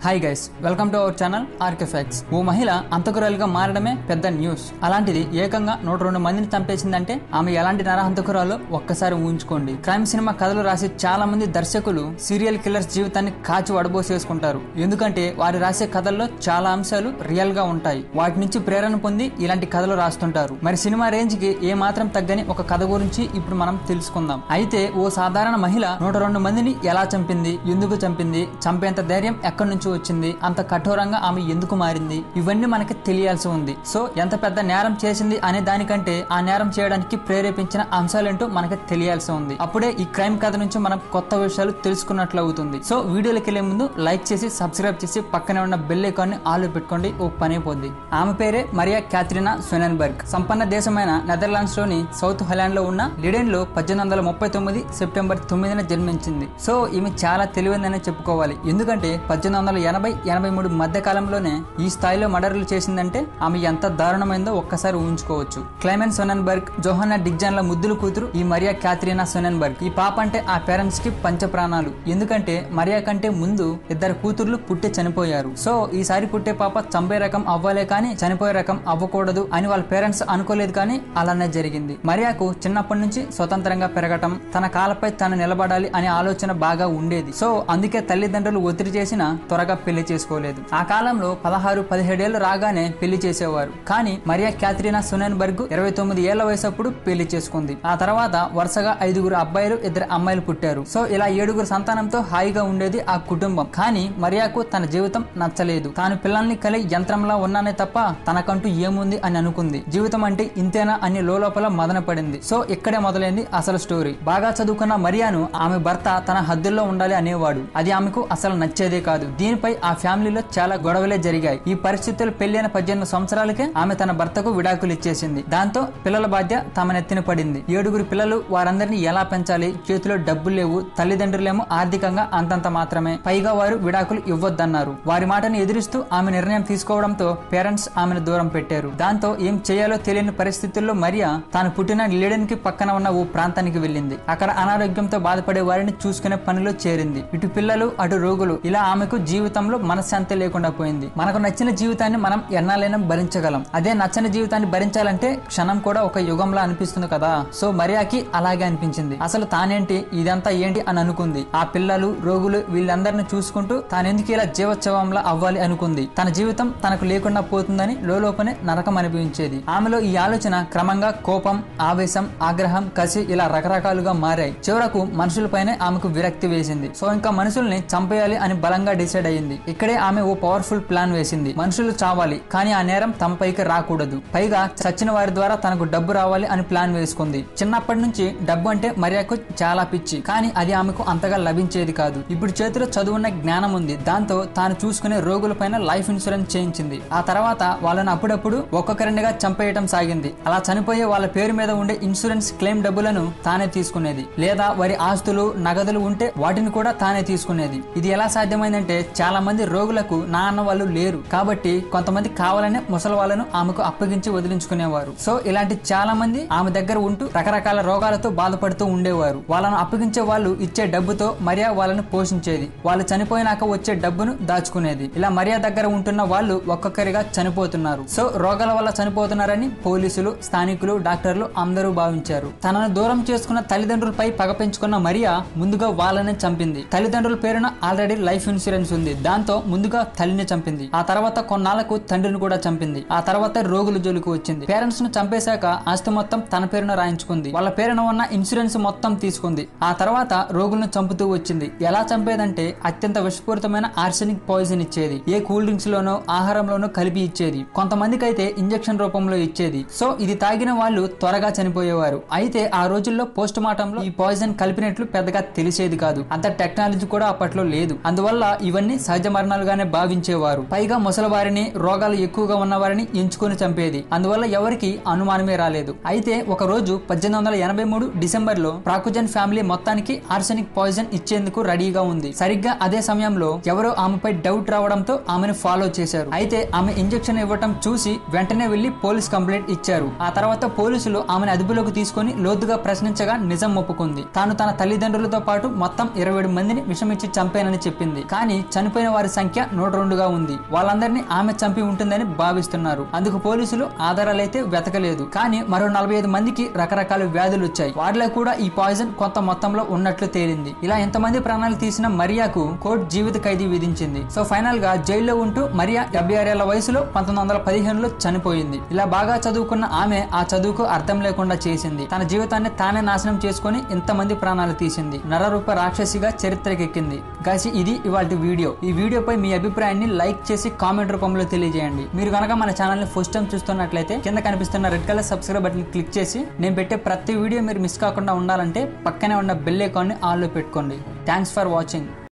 hi guys welcome to our channel ఆర్కెఫెక్ట్స్ ఓ మహిళ అంతకురాలుగా మారడమే పెద్ద న్యూస్ అలాంటిది ఏకంగా నూట రెండు మందిని చంపేసిందంటే ఆమె ఎలాంటి నరహంతకురాలో ఒక్కసారి ఊహించుకోండి క్రైమ్ సినిమా కథలు రాసే చాలా మంది దర్శకులు సీరియల్ కిల్లర్స్ జీవితాన్ని కాచి వడబోసేసుకుంటారు ఎందుకంటే వారు రాసే కథల్లో చాలా అంశాలు రియల్ గా ఉంటాయి వాటి నుంచి ప్రేరణ పొంది ఇలాంటి కథలు రాస్తుంటారు మరి సినిమా రేంజ్ కి ఏ మాత్రం తగ్గని ఒక కథ గురించి ఇప్పుడు మనం తెలుసుకుందాం అయితే ఓ సాధారణ మహిళ నూట రెండు మందిని ఎలా చంపింది ఎందుకు చంపింది చంపేంత ధైర్యం ఎక్కడి నుంచి వచ్చింది అంత కఠోరంగా ఆమె ఎందుకు మారింది ఇవన్నీ మనకి తెలియాల్సి ఉంది సో ఎంత పెద్ద నేరం చేసింది అనే దానికంటే ఆ నేరం చేయడానికి ప్రేరేపించిన అంశాలేంటో మనకి తెలియాల్సి ఉంది అప్పుడే ఈ క్రైమ్ కథ నుంచి మనం కొత్త విషయాలు తెలుసుకున్నట్లు అవుతుంది సో వీడియోలోకి వెళ్లే ముందు లైక్ చేసి సబ్స్క్రైబ్ చేసి పక్కనే ఉన్న బెల్ ఐకాన్ ని ఆల్ పెట్టుకోండి ఓ పని అయిపోద్ది ఆమె పేరే మరియా క్యాథరినా సొనెన్బర్గ్ సంపన్న దేశమైన నెదర్లాండ్స్ లోని సౌత్ హలాండ్ లో ఉన్న లిడెన్ లో పద్దెనిమిది వందల ముప్పై తొమ్మిది సెప్టెంబర్ తొమ్మిదిన జన్మించింది సో ఈమె చాలా తెలివైందని చెప్పుకోవాలి ఎందుకంటే పద్దెనిమిది వందల ఎనభై ఎనభై మూడు మధ్య కాలంలోనే ఈ స్థాయిలో మర్డర్లు చేసిందంటే ఆమె ఎంత దారుణమైందో ఒక్కసారి ఊహించుకోవచ్చు క్లైమెన్ సొనెన్బర్గ్ జోహన్నా డిగ్జాన్ల ముద్దుల కూతురు ఈ మరియా క్యాథరీనా సొనెన్బర్గ్ ఈ పాప అంటే ఆ పేరెంట్స్ కి పంచప్రాణాలు ఎందుకంటే మరియా కంటే ముందు ఇద్దరు కూతుర్లు పుట్టి చనిపోయారు సో ఈసారి పుట్టే పాప చంపే రకం అవ్వాలే కానీ చనిపోయే రకం అవ్వకూడదు అని వాళ్ళ పేరెంట్స్ అనుకోలేదు కానీ అలానే జరిగింది మరియాకు చిన్నప్పటి నుంచి స్వతంత్రంగా పెరగటం తన కాలపై తను నిలబడాలి అనే ఆలోచన బాగా ఉండేది సో అందుకే తల్లిదండ్రులు ఒత్తిడి చేసినా త్వరగా పెళ్లి చేసుకోలేదు ఆ కాలంలో పదహారు పదిహేడేళ్లు రాగానే పెళ్లి చేసేవారు కానీ మరియా క్యాథరీనా సునెన్బర్గ్ ఇరవై తొమ్మిది ఏళ్ల వయసప్పుడు పెళ్లి చేసుకుంది ఆ తర్వాత వరుసగా ఐదుగురు అబ్బాయిలు ఇద్దరు అమ్మాయిలు పుట్టారు సో ఇలా ఏడుగురు సంతానంతో హాయిగా ఉండేది ఆ కుటుంబం కానీ మరియాకు తన జీవితం నచ్చలేదు తాను పిల్లల్ని కలి యంత్రంలా ఉన్నానే తప్ప తనకంటూ ఏముంది అని అనుకుంది జీవితం అంటే ఇంతేనా అని లోపల మదన పడింది సో ఇక్కడే మొదలైంది అసలు స్టోరీ బాగా చదువుకున్న మరియాను ఆమె భర్త తన హద్దుల్లో ఉండాలి అనేవాడు అది ఆమెకు అసలు నచ్చేదే కాదు దీనిపై ఆ ఫ్యామిలీలో చాలా గొడవలే జరిగాయి ఈ పరిస్థితులు పెళ్లైన పద్దెనిమిది సంవత్సరాలకే ఆమె తన భర్తకు విడాకులు ఇచ్చేసింది దాంతో పిల్లల బాధ్య తమ నెత్తిన పడింది ఏడుగురు పిల్లలు వారందరినీ ఎలా పెంచాలి చేతిలో డబ్బులు లేవు తల్లిదండ్రులేమో ఆర్థికంగా అంతంత మాత్రమే పైగా వారు విడాకులు ఇవ్వొద్దన్నారు వారి మాటను ఎదిరిస్తూ ఆమె నిర్ణయం తీసుకోవడంతో పేరెంట్స్ ఆమెను దూరం పెట్టారు దాంతో ఏం చేయాలో తెలియని పరిస్థితుల్లో మరియా తాను పుట్టిన లీడెన్ కి పక్కన ఉన్న ఓ ప్రాంతానికి వెళ్ళింది అక్కడ అనారోగ్యంతో బాధపడే వారిని చూసుకునే పనిలో చేరింది ఇటు పిల్లలు అటు రోగులు ఇలా ఆమెకు జీవితంలో మనశ్శాంతి లేకుండా పోయింది మనకు నచ్చిన జీవితాన్ని మనం ఎన్నాలైనా భరించగలం అదే నచ్చని జీవితాన్ని భరించాలంటే క్షణం కూడా ఒక యుగంలా అనిపిస్తుంది కదా సో మరియాకి అలాగే అనిపించింది అసలు తానేంటి ఇదంతా ఏంటి అని అనుకుంది ఆ పిల్లలు రోగులు వీళ్ళందరిని చూసుకుంటూ తానెందుకు ఇలా జీవోత్సవంలా అవ్వాలి అనుకుంది తన జీవితం తనకు లేకుండా పోతుందని లోపనే నరకం అనిపించేది ఆమెలో ఈ ఆలోచన క్రమంగా కోపం ఆవేశం ఆగ్రహం కసి ఇలా రకరకాలుగా మారాయి చివరకు మనుషులపైనే ఆమెకు విరక్తి వేసింది సో ఇంకా మనుషుల్ని చంపేయాలి అని బలంగా డిసైడ్ అయ్యింది ఇక్కడే ఆమె ఓ పవర్ఫుల్ ప్లాన్ వేసింది మనుషులు చావాలి కానీ ఆ నేరం తమపైకి రాకూడదు పైగా చచ్చిన వారి ద్వారా తనకు డబ్బు రావాలి అని ప్లాన్ వేసుకుంది చిన్నప్పటి నుంచి డబ్బు అంటే మరియాకు చాలా పిచ్చి కానీ అది ఆమెకు అంతగా లభించేది కాదు ఇప్పుడు చేతిలో చదువున్న జ్ఞానం ఉంది దాంతో తాను చూసుకునే రోగులపైన లైఫ్ ఇన్సూరెన్స్ చేయించింది ఆ తర్వాత వాళ్ళని అప్పుడప్పుడు ఒక్కొక్కరినిగా చంపేయటం సాగింది అలా చనిపోయే వాళ్ళ పేరు మీద ఉండే ఇన్సూరెన్స్ క్లెయిమ్ డబ్బులను తానే తీసుకునేది లేదా వారి ఆస్తులు నగదులు ఉంటే వాటిని కూడా తానే తీసుకునేది ఇది ఎలా సాధ్యమైందంటే చాలా మంది రోగులకు నా అన్న వాళ్ళు లేరు కాబట్టి కొంతమంది కావాలనే ముసలి వాళ్ళను ఆమెకు అప్పగించి వదిలించుకునేవారు సో ఇలాంటి చాలా మంది ఆమె దగ్గర ఉంటూ రకరకాల రోగాలతో బాధపడుతూ ఉండేవారు వాళ్ళను అప్పగించే వాళ్ళు ఇచ్చే డబ్బుతో మరియా వాళ్ళను పోషించేది వాళ్ళు చనిపోయినాక వచ్చే డబ్బును దాచుకునేది ఇలా మరియా దగ్గర ఉంటున్న వాళ్ళు ఒక్కొక్కరిగా చనిపోతున్నారు సో రోగాల వల్ల చనిపోతున్నారని పోలీసులు స్థానికులు డాక్టర్లు అందరూ భావించారు తనను దూరం చేసుకున్న తల్లిదండ్రులపై పగ పెంచుకున్న మరియా ముందుగా వాళ్ళని చంపింది తల్లిదండ్రుల పేరున ఆల్రెడీ లైఫ్ ఇన్సూరెన్స్ ఉంది దాంతో ముందుగా తల్లిని చంపింది ఆ తర్వాత కొన్నాళ్లకు తండ్రిని కూడా చంపింది ఆ తర్వాత రోగుల జోలికి వచ్చింది పేరెంట్స్ ను చంపేశాక ఆస్తి మొత్తం తన పేరున రాయించుకుంది వాళ్ళ పేరున ఉన్న ఇన్సూరెన్స్ మొత్తం తీసుకుంది ఆ తర్వాత రోగులను చంపుతూ వచ్చింది ఎలా చంపేదంటే అత్యంత విషపూరితమైన ఆర్సెనిక్ పాయిజన్ ఇచ్చేది ఏ కూల్ డ్రింక్స్ లోనో ఆహారంలోనో కలిపి ఇచ్చేది కొంతమందికి అయితే ఇంజెక్షన్ రూపంలో ఇచ్చేది సో ఇది తాగిన వాళ్ళు త్వరగా చనిపోయేవారు అయితే ఆ రోజుల్లో పోస్ట్ మార్టం లో ఈ పాయిజన్ కలిపినట్లు పెద్దగా తెలిసేది కాదు అంత టెక్నాలజీ కూడా అప్పట్లో లేదు అందువల్ల ఇవన్నీ సహజ మరణాలుగానే భావించేవారు పైగా ముసలివారిని రోగాలు ఎక్కువగా ఉన్న వారిని ఎంచుకొని చంపేది అందువల్ల ఎవరికి అనుమానమే రాలేదు అయితే ఒక రోజు పద్దెనిమిది వందల ఎనభై మూడు డిసెంబర్ లో ప్రాకుజన్ ఫ్యామిలీ మొత్తానికి ఆర్సెనిక్ పాయిజన్ ఇచ్చేందుకు రెడీగా ఉంది సరిగ్గా అదే సమయంలో ఎవరో ఆమెపై డౌట్ రావడంతో ఆమెను ఫాలో చేశారు అయితే ఆమె ఇంజెక్షన్ ఇవ్వటం చూసి వెంటనే వెళ్లి పోలీస్ కంప్లైంట్ ఇచ్చారు ఆ తర్వాత పోలీసులు ఆమెను అదుపులోకి తీసుకొని లోతుగా ప్రశ్నించగా నిజం ఒప్పుకుంది తాను తన తల్లిదండ్రులతో పాటు మొత్తం ఇరవై మందిని విషమిచ్చి చంపానని చెప్పింది కానీ చనిపోయిన చనిపోయిన వారి సంఖ్య నూట రెండుగా ఉంది వాళ్ళందరినీ ఆమె చంపి ఉంటుందని భావిస్తున్నారు అందుకు పోలీసులు ఆధారాలైతే వెతకలేదు కానీ మరో నలభై ఐదు మందికి రకరకాల వ్యాధులు వచ్చాయి వారిలో కూడా ఈ పాయిజన్ కొంత మొత్తంలో ఉన్నట్లు తేలింది ఇలా ఎంతమంది ప్రాణాలు తీసిన మరియాకు కోర్టు జీవిత ఖైదీ విధించింది సో ఫైనల్ గా జైల్లో ఉంటూ మరియా డెబ్బై ఆరేళ్ల వయసులో పంతొమ్మిది వందల పదిహేనులో చనిపోయింది ఇలా బాగా చదువుకున్న ఆమె ఆ చదువుకు అర్థం లేకుండా చేసింది తన జీవితాన్ని తానే నాశనం చేసుకుని ఇంతమంది ప్రాణాలు తీసింది నరరూప రాక్షసిగా చరిత్రకెక్కింది గాసి ఇది ఇవాళ వీడియో ఈ వీడియోపై మీ అభిప్రాయాన్ని లైక్ చేసి కామెంట్ రూపంలో తెలియజేయండి మీరు కనుక మన ఛానల్ ని ఫస్ట్ టైం చూస్తున్నట్లయితే కింద కనిపిస్తున్న red colour subscribe button click చేసి నేను పెట్టే ప్రతి వీడియో మీరు మిస్ కాకుండా ఉండాలంటే పక్కనే ఉన్న బెల్ ఐకాన్ని ఆన్లో పెట్టుకోండి థ్యాంక్స్ ఫర్ వాచింగ్